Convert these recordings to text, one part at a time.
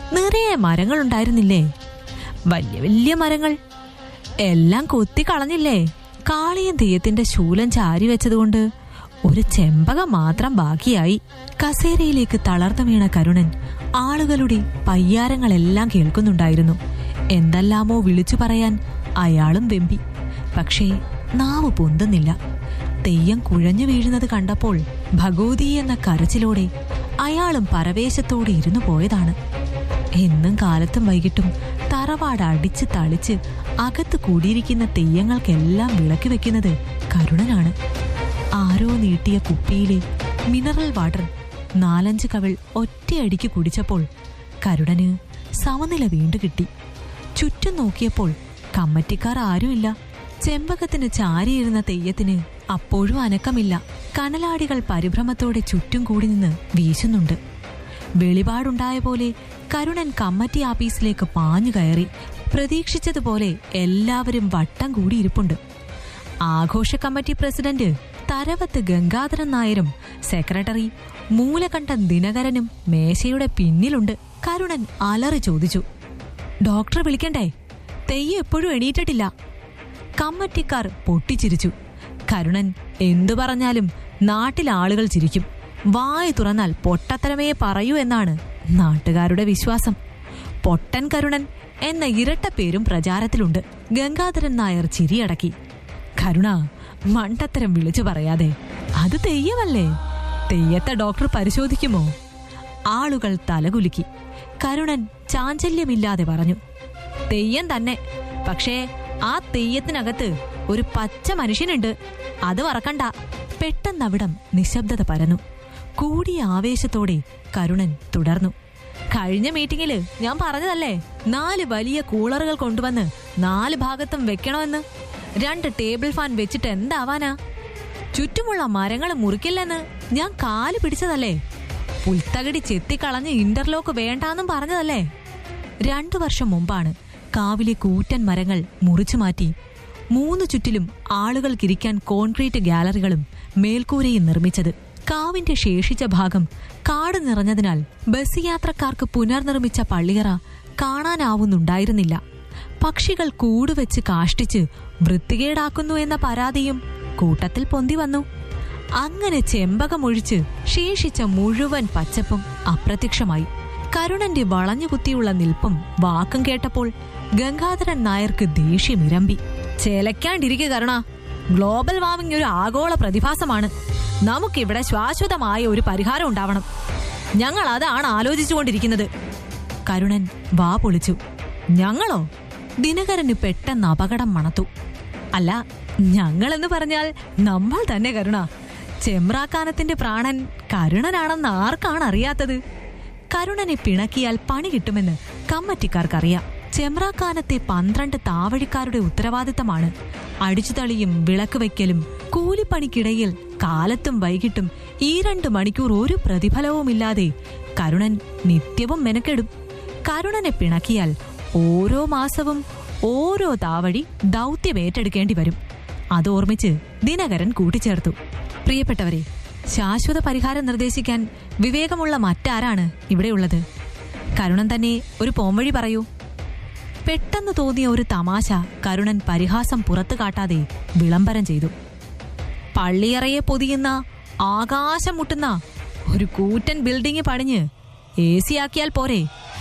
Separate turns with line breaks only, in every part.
നിറയെ മരങ്ങൾ ഉണ്ടായിരുന്നില്ലേ വലിയ വലിയ മരങ്ങൾ എല്ലാം കൊത്തി കളഞ്ഞില്ലേ കാളിയും തെയ്യത്തിന്റെ ശൂലം ചാരി വെച്ചതുകൊണ്ട് ഒരു ചെമ്പകം മാത്രം ബാക്കിയായി കസേരയിലേക്ക് തളർന്നു വീണ കരുണൻ ആളുകളുടെ പയ്യാരങ്ങളെല്ലാം കേൾക്കുന്നുണ്ടായിരുന്നു എന്തെല്ലാമോ വിളിച്ചു പറയാൻ അയാളും വെമ്പി പക്ഷേ നാവ് പൊന്തുന്നില്ല തെയ്യം കുഴഞ്ഞു വീഴുന്നത് കണ്ടപ്പോൾ ഭഗവതി എന്ന കരച്ചിലോടെ അയാളും പരവേശത്തോടെ ഇരുന്നു പോയതാണ് എന്നും കാലത്തും വൈകിട്ടും തറവാട് അടിച്ച് തളിച്ച് അകത്ത് കൂടിയിരിക്കുന്ന തെയ്യങ്ങൾക്കെല്ലാം വിളക്ക് വെക്കുന്നത് കരുണനാണ് ആരോ നീട്ടിയ കുപ്പിയിലെ മിനറൽ വാട്ടർ നാലഞ്ച് കവിൾ ഒറ്റയടിക്ക് കുടിച്ചപ്പോൾ കരുണന് സമനില വീണ്ടു കിട്ടി ചുറ്റും നോക്കിയപ്പോൾ കമ്മറ്റിക്കാർ ആരുമില്ല ചെമ്പകത്തിന് ചാരിയിരുന്ന തെയ്യത്തിന് അപ്പോഴും അനക്കമില്ല കനലാടികൾ പരിഭ്രമത്തോടെ ചുറ്റും കൂടി നിന്ന് വീശുന്നുണ്ട് വെളിപാടുണ്ടായ പോലെ കരുണൻ കമ്മറ്റി ആഫീസിലേക്ക് പാഞ്ഞു കയറി പ്രതീക്ഷിച്ചതുപോലെ എല്ലാവരും വട്ടം കൂടിയിരിപ്പുണ്ട് ആഘോഷ കമ്മിറ്റി പ്രസിഡന്റ് തരവത്ത് ഗംഗാധരൻ നായരും സെക്രട്ടറി മൂലകണ്ഠൻ ദിനകരനും മേശയുടെ പിന്നിലുണ്ട് കരുണൻ അലറി ചോദിച്ചു ഡോക്ടറെ വിളിക്കണ്ടേ തെയ്യം എപ്പോഴും എണീറ്റിട്ടില്ല കമ്മറ്റിക്കാർ പൊട്ടിച്ചിരിച്ചു കരുണൻ എന്തു പറഞ്ഞാലും നാട്ടിൽ ആളുകൾ ചിരിക്കും വായ തുറന്നാൽ പൊട്ടത്തരമേ പറയൂ എന്നാണ് നാട്ടുകാരുടെ വിശ്വാസം പൊട്ടൻ കരുണൻ എന്ന ഇരട്ട പേരും പ്രചാരത്തിലുണ്ട് ഗംഗാധരൻ നായർ ചിരിയടക്കി കരുണ മണ്ടത്തരം വിളിച്ചു പറയാതെ അത് തെയ്യമല്ലേ തെയ്യത്തെ ഡോക്ടർ പരിശോധിക്കുമോ ആളുകൾ തലകുലുക്കി കരുണൻ ചാഞ്ചല്യമില്ലാതെ പറഞ്ഞു തെയ്യം തന്നെ പക്ഷേ ആ തെയ്യത്തിനകത്ത് ഒരു പച്ച മനുഷ്യനുണ്ട് അത് മറക്കണ്ട പെട്ടെന്നവിടം നിശബ്ദത പരന്നു കൂടിയ ആവേശത്തോടെ കരുണൻ തുടർന്നു കഴിഞ്ഞ മീറ്റിംഗില് ഞാൻ പറഞ്ഞതല്ലേ നാല് വലിയ കൂളറുകൾ കൊണ്ടുവന്ന് നാല് ഭാഗത്തും വെക്കണമെന്ന് രണ്ട് ടേബിൾ ഫാൻ വെച്ചിട്ട് എന്താവാനാ ചുറ്റുമുള്ള മരങ്ങൾ മുറിക്കില്ലെന്ന് ഞാൻ കാല് പിടിച്ചതല്ലേ പുൽത്തകടി ചെത്തിക്കളഞ്ഞ് ഇന്റർലോക്ക് വേണ്ടാന്നും പറഞ്ഞതല്ലേ രണ്ടു വർഷം മുമ്പാണ് കാവിലെ കൂറ്റൻ മരങ്ങൾ മുറിച്ചു മാറ്റി മൂന്ന് ചുറ്റിലും ആളുകൾക്കിരിക്കാൻ കോൺക്രീറ്റ് ഗാലറികളും മേൽക്കൂരയും നിർമ്മിച്ചത് കാവിന്റെ ശേഷിച്ച ഭാഗം കാട് നിറഞ്ഞതിനാൽ ബസ് യാത്രക്കാർക്ക് പുനർനിർമ്മിച്ച പള്ളിയറ കാണാനാവുന്നുണ്ടായിരുന്നില്ല പക്ഷികൾ കൂടുവെച്ച് കാഷ്ടിച്ച് വൃത്തികേടാക്കുന്നു എന്ന പരാതിയും കൂട്ടത്തിൽ പൊന്തി വന്നു അങ്ങനെ ചെമ്പകമൊഴിച്ച് ശേഷിച്ച മുഴുവൻ പച്ചപ്പും അപ്രത്യക്ഷമായി കരുണന്റെ വളഞ്ഞുകുത്തിയുള്ള നിൽപ്പും വാക്കും കേട്ടപ്പോൾ ഗംഗാധരൻ നായർക്ക് ദേഷ്യമിരമ്പി ചേലക്കാണ്ടിരിക്കുക കരുണ ഗ്ലോബൽ വാർമിംഗ് ഒരു ആഗോള പ്രതിഭാസമാണ് നമുക്കിവിടെ ശാശ്വതമായ ഒരു പരിഹാരം ഉണ്ടാവണം ഞങ്ങൾ അതാണ് ആലോചിച്ചുകൊണ്ടിരിക്കുന്നത് കരുണൻ വാ പൊളിച്ചു ഞങ്ങളോ ദിനകരന് പെട്ടെന്ന് അപകടം മണത്തു അല്ല ഞങ്ങളെന്ന് പറഞ്ഞാൽ നമ്മൾ തന്നെ കരുണ ചെമ്രാക്കാനത്തിന്റെ പ്രാണൻ കരുണനാണെന്ന് ആർക്കാണ് അറിയാത്തത് കരുണനെ പിണക്കിയാൽ പണി കിട്ടുമെന്ന് കമ്മറ്റിക്കാർക്കറിയാം ചെമ്രാക്കാനത്തെ പന്ത്രണ്ട് താവഴിക്കാരുടെ ഉത്തരവാദിത്തമാണ് അടിച്ചുതളിയും വിളക്ക് വയ്ക്കലും കൂലിപ്പണിക്കിടയിൽ കാലത്തും വൈകിട്ടും ഈ രണ്ട് മണിക്കൂർ ഒരു പ്രതിഫലവുമില്ലാതെ കരുണൻ നിത്യവും മെനക്കെടും കരുണനെ പിണക്കിയാൽ ഓരോ മാസവും ഓരോ താവഴി ദൗത്യം ഏറ്റെടുക്കേണ്ടി വരും അതോർമ്മിച്ച് ദിനകരൻ കൂട്ടിച്ചേർത്തു പ്രിയപ്പെട്ടവരെ ശാശ്വത പരിഹാരം നിർദ്ദേശിക്കാൻ വിവേകമുള്ള മറ്റാരാണ് ഇവിടെയുള്ളത് കരുണൻ തന്നെ ഒരു പോംവഴി പറയൂ പെട്ടെന്ന് തോന്നിയ ഒരു തമാശ കരുണൻ പരിഹാസം പുറത്തു കാട്ടാതെ വിളംബരം ചെയ്തു പള്ളിയറയെ പൊതിയുന്ന ആകാശം മുട്ടുന്ന ഒരു കൂറ്റൻ ബിൽഡിംഗ് പണിഞ്ഞ് എ സി ആക്കിയാൽ പോരെ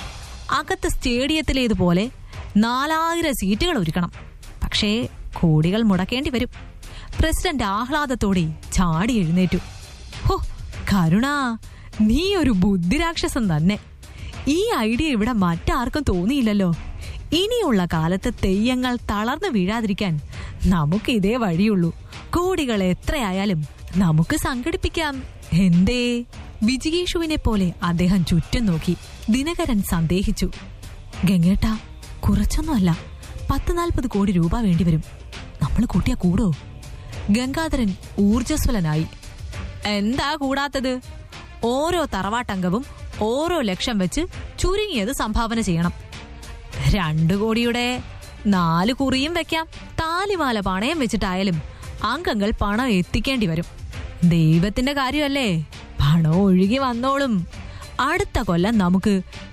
അകത്ത് സ്റ്റേഡിയത്തിലേതുപോലെ നാലായിരം സീറ്റുകൾ ഒരുക്കണം പക്ഷേ കോടികൾ മുടക്കേണ്ടി വരും പ്രസിഡന്റ് ആഹ്ലാദത്തോടെ ചാടി എഴുന്നേറ്റു ഹോ കരുണ നീ ഒരു ബുദ്ധിരാക്ഷസൻ തന്നെ ഈ ഐഡിയ ഇവിടെ മറ്റാർക്കും തോന്നിയില്ലല്ലോ ഇനിയുള്ള കാലത്ത് തെയ്യങ്ങൾ തളർന്നു വീഴാതിരിക്കാൻ നമുക്ക് ഇതേ വഴിയുള്ളൂ കോടികൾ എത്രയായാലും നമുക്ക് സംഘടിപ്പിക്കാം എന്തേ വിജികേഷുവിനെ പോലെ അദ്ദേഹം ചുറ്റും നോക്കി ദിനകരൻ സന്ദേഹിച്ചു ഗംഗേട്ട കുറച്ചൊന്നുമല്ല പത്ത് നാൽപ്പത് കോടി രൂപ വേണ്ടിവരും നമ്മൾ കൂട്ടിയാ കൂടോ ഗംഗാധരൻ ഊർജസ്വലനായി എന്താ കൂടാത്തത് ഓരോ തറവാട്ടംഗവും ഓരോ ലക്ഷം വെച്ച് ചുരുങ്ങിയത് സംഭാവന ചെയ്യണം രണ്ടു കോടിയുടെ നാല് കുറിയും വെക്കാം താലിമാല പണയം വെച്ചിട്ടായാലും അംഗങ്ങൾ പണം എത്തിക്കേണ്ടി വരും ദൈവത്തിന്റെ കാര്യമല്ലേ പണം ഒഴുകി വന്നോളും അടുത്ത കൊല്ലം നമുക്ക്